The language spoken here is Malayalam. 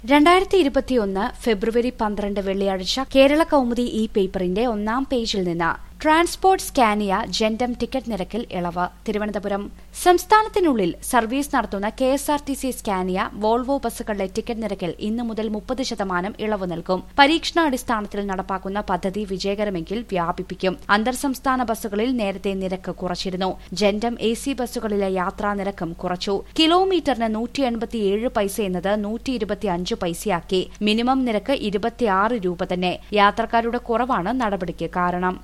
രണ്ടായിരത്തി ഇരുപത്തിയൊന്ന് ഫെബ്രുവരി പന്ത്രണ്ട് വെള്ളിയാഴ്ച കേരള കൗമുദി ഇ പേപ്പറിന്റെ ഒന്നാം പേജിൽ നിന്ന് ട്രാൻസ്പോർട്ട് സ്കാനിയ ജെൻഡം ടിക്കറ്റ് നിരക്കിൽ ഇളവ് തിരുവനന്തപുരം സംസ്ഥാനത്തിനുള്ളിൽ സർവീസ് നടത്തുന്ന K S R T C Scania Volvo ബസ്സുകളുടെ ടിക്കറ്റ് നിരക്കിൽ ഇന്നു മുതൽ മുപ്പത് ശതമാനം ഇളവ് നൽകും പരീക്ഷണാടിസ്ഥാനത്തിൽ നടപ്പാക്കുന്ന പദ്ധതി വിജയകരമെങ്കിൽ വ്യാപിപ്പിക്കും അന്തർ സംസ്ഥാന ബസ്സുകളിൽ നേരത്തെ നിരക്ക് കുറച്ചിരുന്നു ജെൻഡം എ സി ബസ്സുകളിലെ യാത്രാ നിരക്കും കുറച്ചു കിലോമീറ്ററിന് നൂറ്റി എൺപത്തിയേഴ് പൈസ എന്നത് നൂറ്റി ഇരുപത്തിയഞ്ച് പൈസയാക്കി മിനിമം നിരക്ക് ഇരുപത്തിയാറ് രൂപ തന്നെ യാത്രക്കാരുടെ കുറവാണ് നടപടിക്ക് കാരണം